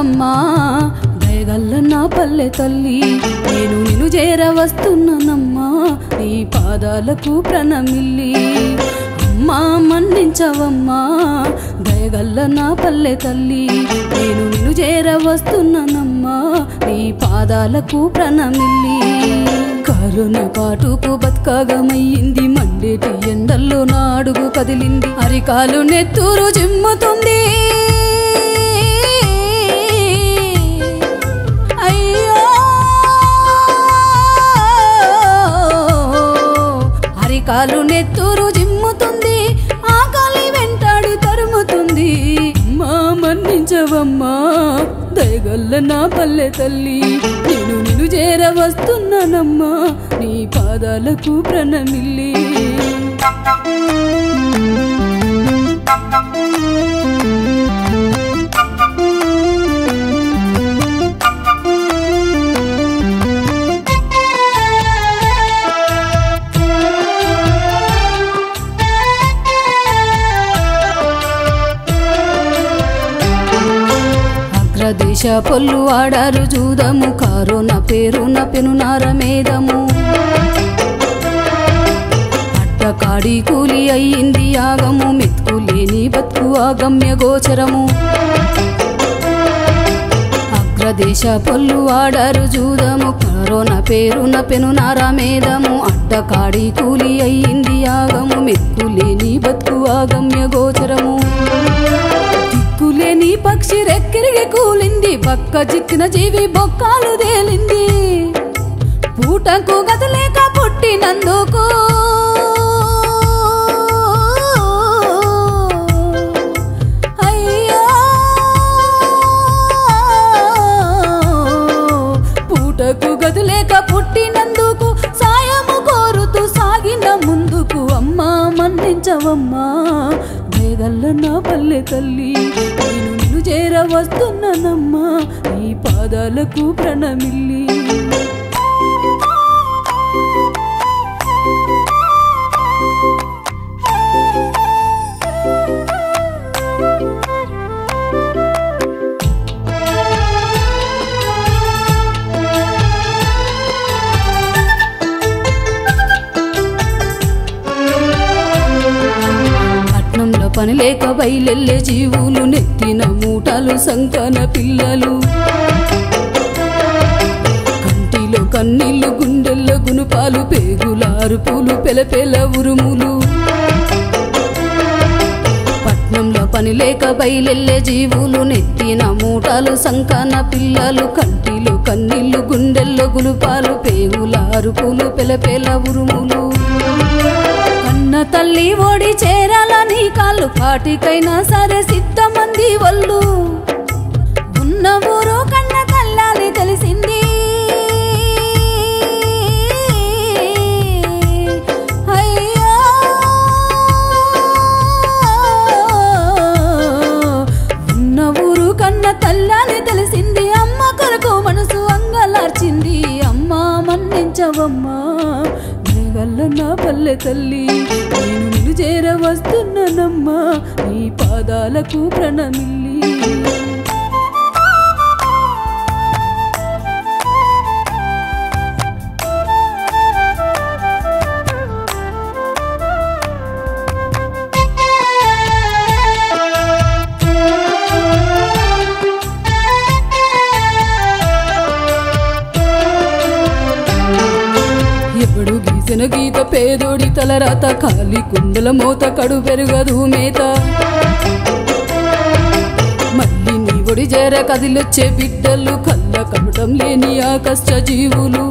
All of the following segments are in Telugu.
మన్నించవమ్మా దయగల్ల నా పల్లె తల్లి నేను నిన్ను చేర వస్తున్నానమ్మా నీ పాదాలకు ప్రణమిల్లి అమ్మా మన్నించవమ్మా దయగల్ల నా పల్లె తల్లి నేను నిన్ను చేర వస్తున్నానమ్మా నీ పాదాలకు ప్రణమిల్లి కరుణ కాటుకు బతుకగమయ్యింది మండేటి ఎండల్లో నా అడుగు కదిలింది అరికాలు నెత్తూరు జిమ్ముతుంది అయ్యో అరికాలు నెత్తూరు జిమ్ముతుంది ఆకలి వెంటాడి తరుముతుంది మా మన్నించవమ్మా దయగల్ల నా పల్లె తల్లి నేను నిన్ను చేర వస్తున్నానమ్మా నీ పాదాలకు ప్రణమిల్లి అగ్రదేశ పొల్లు ఆడారు జూదము కారున పేరున పెనునార మేదము అడ్డకాడి కూలి అయ్యింది యాగము మెతుకు లేని బతుకు ఆగమ్య గోచరము అగ్రదేశ పొల్లు ఆడారు జూదము కరోనా పేరున పెనునార మేదము అడ్డకాడి కూలి అయ్యింది యాగము మెతుకు లేని బతుకు ఆగమ్య గోచరము దిక్కులేని పక్షి రెక్కిరిగి కూలింది పక్క చిక్కిన జీవి బొక్కాలు తేలింది పూటకు గదలేక పుట్టినందుకు అయ్యో పూటకు గదులేక పుట్టినందుకు సాయము కోరుతూ సాగిన ముందుకు అమ్మా మన్నించవమ్మా వేగల్ల నా పల్లె తల్లి నేను నిన్ను చేర వస్తున్నానమ్మా నీ పాదాలకు ప్రణమిల్లి పట్నంలో పని లేక బయలెల్లే జీవులు నెత్తిన మూటలు సంకన పిల్లలు కంటిలో కన్నీళ్లు గుండెల్లో గునుపాలు పేగుల అరుపులు పెలపెల ఉరుములు పట్నంలో పని లేక బయలెల్లే జీవులు నెత్తిన మూటలు సంకన పిల్లలు కంటిలో కన్నీళ్లు గుండెల్లో గునుపాలు పేగుల అరుపులు పెలపెల ఉరుములు కన్న తల్లి ఓడి చేరాలని కాళ్ళు కాటికైనా సరే సిద్ధమంది వాళ్ళు ఉన్న ఊరు కన్న తల్లాలి తెలిసింది అయ్యో ఉన్న ఊరు కన్న తల్లాలి తెలిసింది అమ్మ కొరకు మనసు అంగలార్చింది అమ్మ మన్నించవమ్మా మేఘల్ల నా పల్లె తల్లి నేను నిన్ను చేర వస్తున్నానమ్మా నీ పాదాలకు ప్రణమిల్లి ఎప్పుడు గీసిన గీత పేదోడి తలరాత ఖాళీ కుండల మోత కడు పెరుగదు మేత మళ్ళీ నీ ఒడి చేర కదిలొచ్చే బిడ్డలు కళ్ళ కపటం లేని ఆ కష్ట జీవులు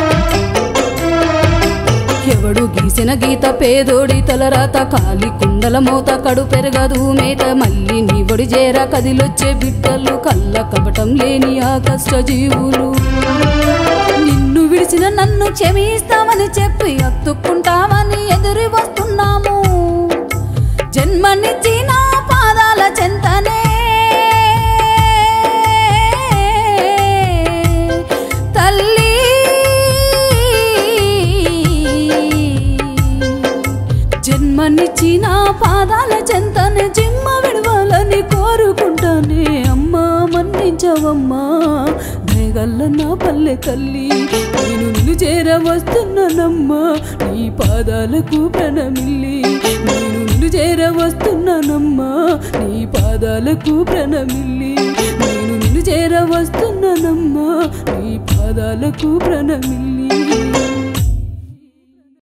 ఎవడు గీసిన గీత పేదోడి తలరాత కాలి కుండల మోత కడు పెరగదు మేత మళ్ళీ నీ ఒడి చేర కదిలొచ్చే బిడ్డలు కళ్ళ కపటం లేని ఆ కష్ట జీవులు నిన్ను విడిచిన నన్ను క్షమిస్తామని చెప్పి అత్తుక్కుంటామని ఎదురు వస్తున్నాము జన్మనిచ్చి నా పాదాల చెంతనే తల్లి జన్మనిచ్చి నా పాదాల చెంతనే జిమ్మ విడవాలని కోరుకుంటానే అమ్మా మన్నించ కరుణించవమ్మా దయగల్ల నా పల్లె తల్లి నేను నిన్ను చేర వస్తున్నానమ్మా నీ పాదాలకు ప్రణమిల్లి నేను నిన్ను చేర వస్తున్నానమ్మా నీ పాదాలకు ప్రణమిల్లి నేను నిన్ను చేర వస్తున్నానమ్మా నీ పాదాలకు ప్రణమిల్లి